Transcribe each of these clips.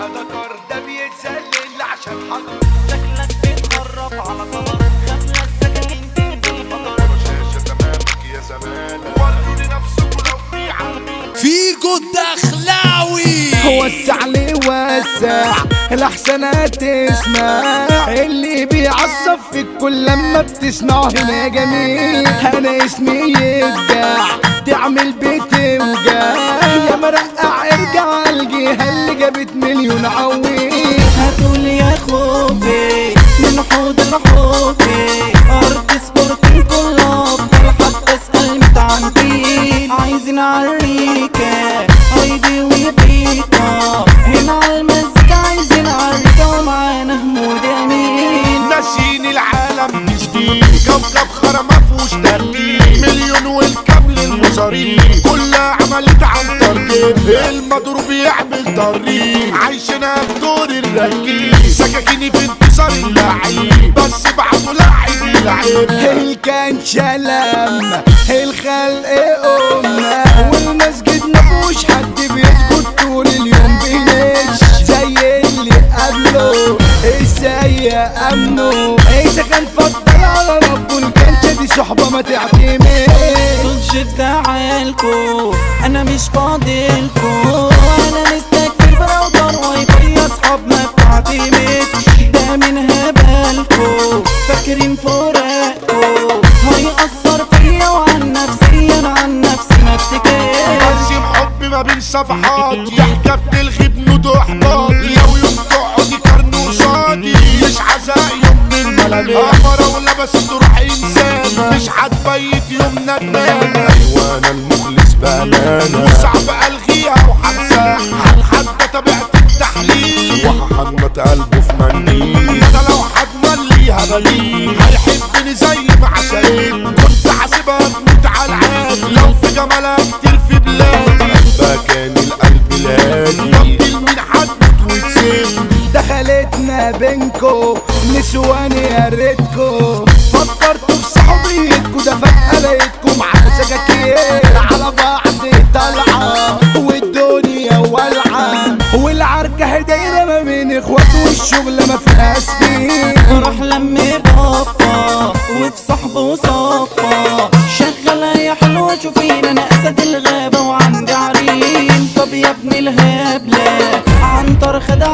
فيها ذكر ده بيتذلل عشان حضر شكلك بتخرف على طبق خملة السكاكين تنزل مطر رشاشة تمامك يا زمان وروني نفسكوا لو في عالمين فيجو الدخلاوي وسع لي وسع الاحسنات تسمع اللي بيعصب فيك كل لما بتسمعه هنا جميل انا اسمي يبدع تعمل بتوجع يا مرقع ارجع الجهه اللي جابت مليون عويل هتقول يا خوفي من حوض الحوفي ارض سبورتين كلها افضل حتى اسال متعنتين عايزين عريكة هايدي وبيكا هنا على المزيكا عايزين عريكة ومعانا همود امين ناسين العالم مسكين كوكب خرا مفهوش ترتيب مليون والكامل المصاريف كلها عملت عن ترتيب المضروب يعمل طريق عايشنا بدور الركيب سكاكيني في انتصار اللعيب بس بعده لعيب لعيب الكان شلم الخلق أمة والمسجد مفهوش حد بيسكت طول اليوم بينش زي اللي قبله ازاي امنه اذا كان فضل على ربه الكنشة دي صحبة ما تعتمد طلش تعالكو انا مش فاضلكو انا مستكبر براودر وايفاي يا اصحاب ما بتعتمدش ده من هبالكو فاكرين فراقكو هيأثر فيا وعن نفسي انا عن نفسي ما افتكرش برسم حب ما بين صفحات ضحكة بتلغي بنود احباط لو يوم تقعدي كرن قصادي مش عزاء يوم من ملامح قمرة ولبست روح انسان مش هتبيت يوم ندمان ايوه انا المخلص بامانة وصعب الغيها وحبسها هتحدى طبيعة التحليل وهحنط قلبه في منديل ده لو هضمن ليها بديل هيحبني زي ما عشان كنت حاسبها تموت على العاد لو في جمالها كتير في بلادي قلبها كان القلب لادي طب مين هتموت وتسيب دخلتنا بينكو نسوان يا ريتكو فكرتوا في صحوبيتكو ده فجأة لقيتكم معاكوا سكاكين على بعض طالعة والدنيا والعة والعركة دايرة ما بين اخوات والشغل ما فيهاش فيه راح لم بابا وفي صحبه وصفا شغلة يا حلوة شوفين انا اسد الغابة وعندي عرين طب يا ابن الهبلة عنتر خد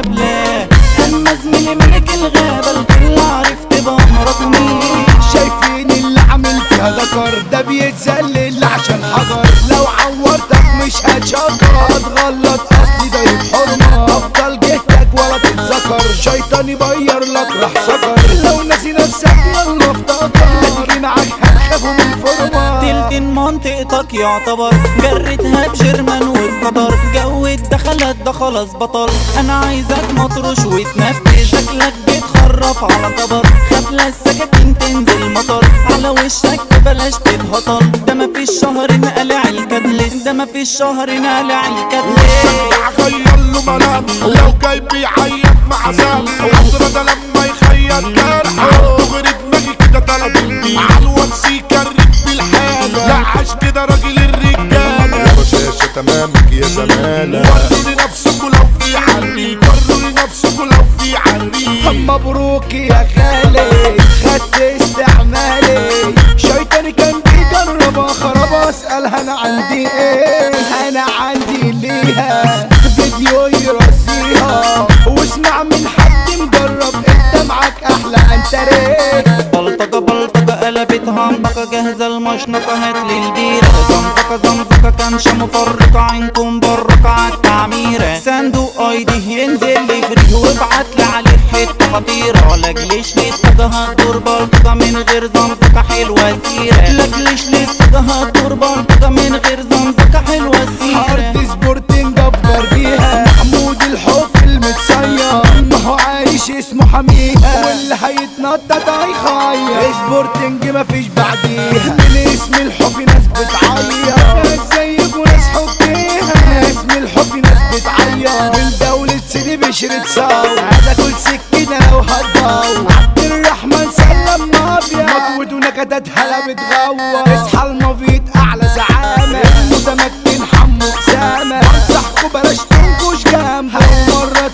عابلة اما زميلي ملك الغابة الكل عرفت بأمرك مين شايفين اللي عامل فيها ذكر ده بيتذلل عشان حجر لو عورتك مش هتشكر هتغلط اصلي ده حرمة افضل جهتك ولا تتذكر شيطان يبير لك راح سكر لو ناسي نفسك يلا افتكر لا تيجي معاك هتخافوا من الفرمة تلتين منطقتك يعتبر جريتها بجرمان والقدر جو الدخلات ده خلاص بطل انا عايزك مطرش وتنفذ شكلك بيتخرف على طبق خفلة السكاكين تنزل مطر على وشك بلاش تتهطل ده مفيش شهر نقلع الكدلس ده مفيش شهر نقلع الكدلس هغير له ملامح لو جاي بيعيط مع زال حضرة ده لما يخيط جرح دغري دماغي كده طلب البيت عالواتس يكرك بالحالة لا عاش كده راجل الرجالة رشاشة تمامك يا زمانة وروني نفسكوا لو في عريك وروني نفسكوا لو في عريك مبروك يا خالي خدت استعمالي شيطاني كان بيجرب خراب اسألها انا عندي ايه انا عندي ليها فيديو يرسيها واسمع من حد مجرب انت معاك احلى انتريه بلطجة بلطجة قلبت همبكة جاهزة المشنقة هاتلي البيرة زنزقة زنزقة كنشة مفرقة عينكم برقة عالتعميرة صندوق ايدي ينزل لي فري وابعتلي عليه حتة خطيرة لاجليش لسه هتدور بلطجة من غير زنزقة حلوة سيرة لاجليش لسه هتدور بلطجة من غير زنزقة حلوة سيرة هارد سبورتنج جبر بيها محمود الحب المتصير ما هو عايش اسمه حميها واللي هيتنطط هيخير سبورتنج مفيش بعديها من اسم الحب ناس بتعيط ناس زيك وناس حبيها اسم الحب ناس بتعيط من دولة سيدي بشرة صاو هذا كل سكينة لو هتضاو عبد الرحمن سلم مافيا مطود ونكدات هلا بتغوى اصحى المبيت اعلى زعامة المتمكن حمو اسامة انصحكوا بلاش تنكش جنبه مرة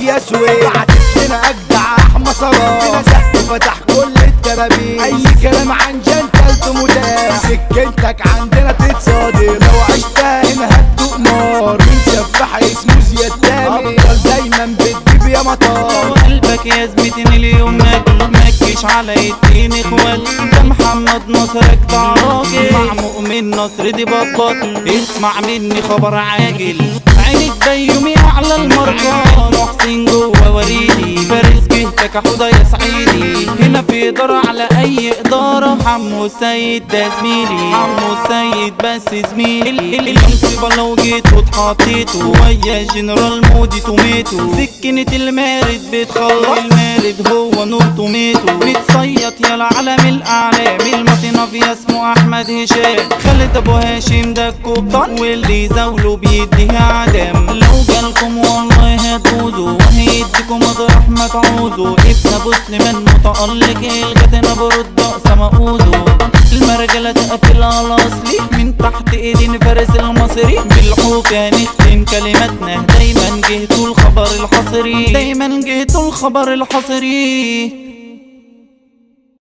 يا سويد بعتت لنا اجدع احمد صلاح هنا زق فتح كل الترابيز اي كلام عن جنتلته متاح سكنتك عندنا تتصادر لو عشتها هنا هتدوق نار مين سفاح اسمه زياد تامر افضل دايما بتجيب يا مطار وقلبك يا زميتني اليوم ماكل مكش على اتنين اخوات ده محمد نصرك ده راجل مع مؤمن نصر دي بطل اسمع مني خبر عاجل عينك بيومي اعلى المركان محسن جوه وريدي فارس جهتك حوضة يا صعيدي هنا في ادارة على اي ادارة حمو السيد ده زميلي حمو السيد بس زميلي المصيبة لو جيت واتحطيته ويا جنرال مودي توميتو سكنة المارد بتخلص المارد هو نور توميتو بتصيط يا العالم الاعلام المطنف اسمه احمد هشام خالد ابو هاشم ده الكوبطان واللي زاوله بيديها عدم لو جالكم والله هتفوزوا وهيديكم مطرح ما تعوزوا ابن ابو سليمان متألق الجتنا برد سمقوزه المرجلة تقفل على الاصلي من تحت ايدين فارس المصري بالحوكة نختم كلماتنا دايما جهتوا الخبر الحصري دايما جهتوا الخبر الحصري